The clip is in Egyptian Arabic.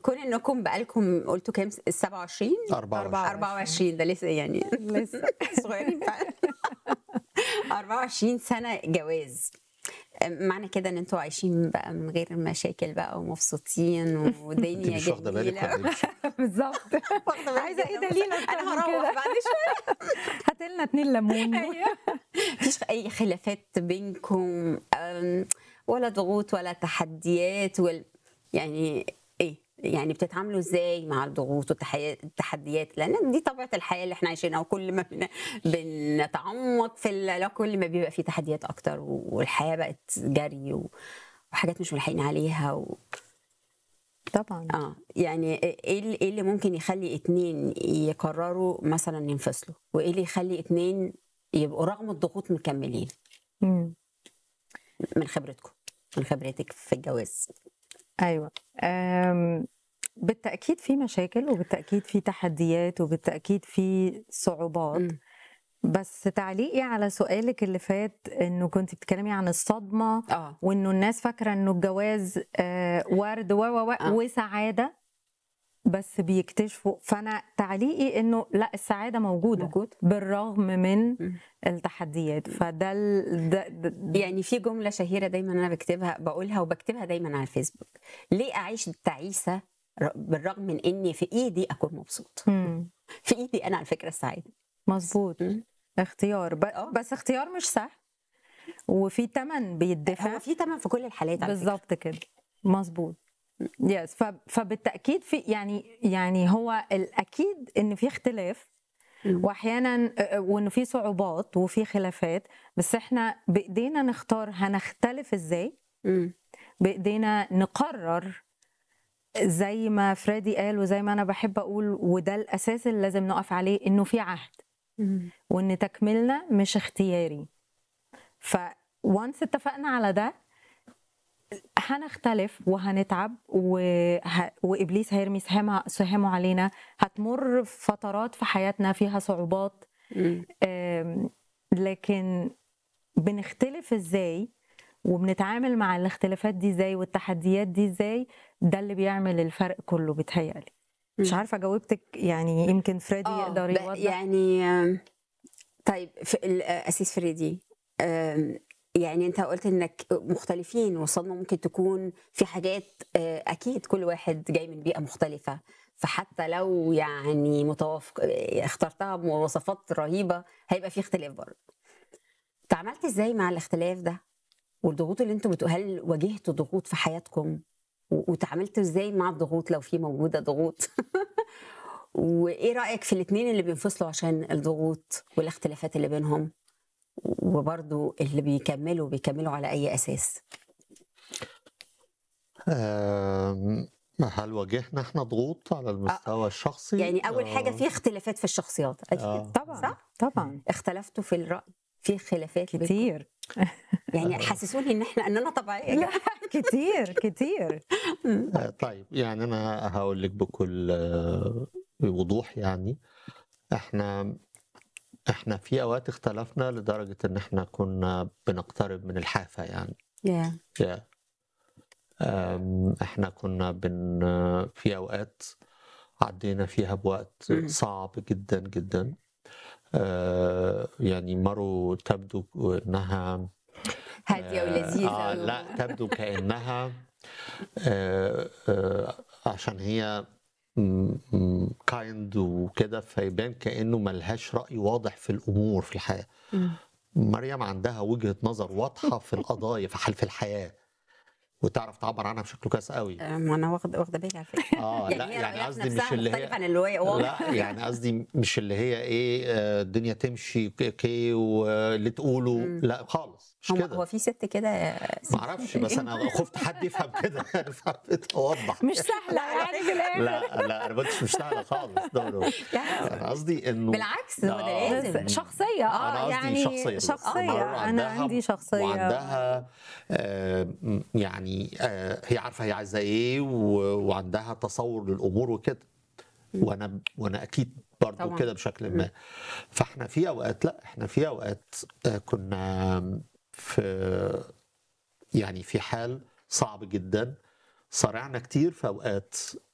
كون انكم بقالكم قلتوا كام 27 24 24 ده لسه يعني لسه صغيرين فعلا 24 سنه جواز معنى كده ان انتوا عايشين بقى من غير مشاكل بقى ومبسوطين انت ودنيا مش واخده بالك جميله ولا إيه؟ بالظبط واخدة بالي عايزه ايه جداً. دليل اكتر انا من هروح كده بعد شويه هات لنا اتنين ليمون مفيش اي خلافات بينكم أم، ولا ضغوط ولا تحديات وال... يعني ايه يعني بتتعاملوا ازاي مع الضغوط والتحديات لان دي طبيعه الحياه اللي احنا عايشينها وكل ما بن- بنتعمق في ال- لا كل ما بيبقى في تحديات اكتر والحياه بقت جري و- وحاجات مش ملحقين عليها و... طبعا اه يعني ايه اللي, إيه اللي ممكن يخلي اتنين يقرروا مثلا ينفصلوا وايه اللي يخلي اتنين يبقوا رغم الضغوط مكملين مم. من خبرتكم من خبرتك في الجواز ايوه أم، بالتاكيد في مشاكل وبالتاكيد في تحديات وبالتاكيد في صعوبات مم. بس تعليقي على سؤالك اللي فات انه كنت بتتكلمي عن الصدمه اه وانه الناس فاكره انه الجواز آه، ورد و و و آه. وسعاده بس بيكتشفوا فانا تعليقي انه لا السعاده موجوده موجود بالرغم من مم. التحديات فده ال... ده... ده... يعني في جمله شهيره دايما انا بكتبها بقولها وبكتبها دايما على الفيسبوك ليه اعيش تعيسه ر- بالرغم من اني في ايدي اكون مبسوط مم. في ايدي انا على فكره السعاده مظبوط مم. اختيار ب... آه. بس اختيار مش سهل وفي تمن بيدفع هو في تمن في كل الحالات على فكرة. بالظبط كده مظبوط يس ف... فبالتاكيد في يعني يعني هو الاكيد ان في اختلاف مم. واحيانا آه، وانه في صعوبات وفي خلافات بس احنا بايدينا نختار هنختلف ازاي مم. بايدينا نقرر زي ما فريدي قال وزي ما انا بحب اقول وده الاساس اللي لازم نقف عليه انه في عهد مم. وان تكملنا مش اختياري ف وانس اتفقنا على ده هنختلف وهنتعب وه... وابليس هيرمي سهامه سهامه علينا هتمر فترات في حياتنا فيها صعوبات مم. آم، لكن بنختلف ازاي وبنتعامل مع الاختلافات دي ازاي والتحديات دي ازاي ده اللي بيعمل الفرق كله بيتهيألي مش مم. عارفه جاوبتك يعني يمكن فريدي آه، يقدر ب- يوضح يعني آم، طيب في ال- آه، اسيس فريدي آم، يعني انت قلت انك مختلفين والصدمه ممكن تكون في حاجات آه، اكيد كل واحد جاي من بيئه مختلفه فحتى لو يعني متوافق آه، اخترتها بمواصفات رهيبه هيبقى في اختلاف برضه تعاملت ازاي مع الاختلاف ده والضغوط اللي انتوا بتقول هل واجهتوا ضغوط في حياتكم و- وتعاملتوا ازاي مع الضغوط لو في موجوده ضغوط وايه رايك في الاثنين اللي بينفصلوا عشان الضغوط والاختلافات اللي بينهم وبرضو اللي بيكملوا بيكملوا على اي اساس آم، هل واجهنا احنا ضغوط على المستوى الشخصي؟ يعني اول حاجه آه، في اختلافات في الشخصيات اكيد آه. طبعا صح طبعا اختلفتوا في الراي في خلافات بينكم؟ كتير يعني حسسوني ان احنا اننا طبيعيه لا كتير كتير آه، طيب يعني انا هقول لك بكل آه، وضوح يعني احنا احنا في اوقات اختلفنا لدرجة ان احنا كنا بنقترب من الحافة يعني yeah. يا. أم، احنا كنا بن في اوقات عدينا فيها بوقت مم. صعب جدا جدا أه، يعني مروا تبدو انها هاديه ولذيذه آه و- لا تبدو كانها آه آه عشان هي كايند وكده فيبان كانه ملهاش راي واضح في الامور في الحياه مم. مريم عندها وجهه نظر واضحه في القضايا في حل في الحياه وتعرف تعبر عنها بشكل كويس قوي آه، ما انا واخده واخده بالي على فكره اه لا هي يعني رأيها قصدي نفسها مش اللي مختلف هي عن اللي هي واضح لا يعني قصدي مش اللي هي ايه آه، الدنيا تمشي اوكي واللي تقوله مم. لا خالص مش هو, كده هو في ست كده يا ما اعرفش بس انا خفت حد يفهم كده فحبيت اوضح مش سهله يعني في الاخر لا لا انا كنتش مش سهله خالص نو نو لا انا قصدي انه بالعكس هو ده آه. لازم بس شخصيه اه انا قصدي يعني شخصيه بس. شخصيه مرة انا عندها- عندي شخصيه وعندها آه، م- يعني آه، هي عارفه هي عايزه ايه و- وعندها تصور للامور وكده وانا وانا اكيد برضو طبعاً. كده بشكل ما فاحنا في اوقات لا احنا في اوقات آه، كنا في يعني في حال صعب جدا صارعنا كتير في اوقات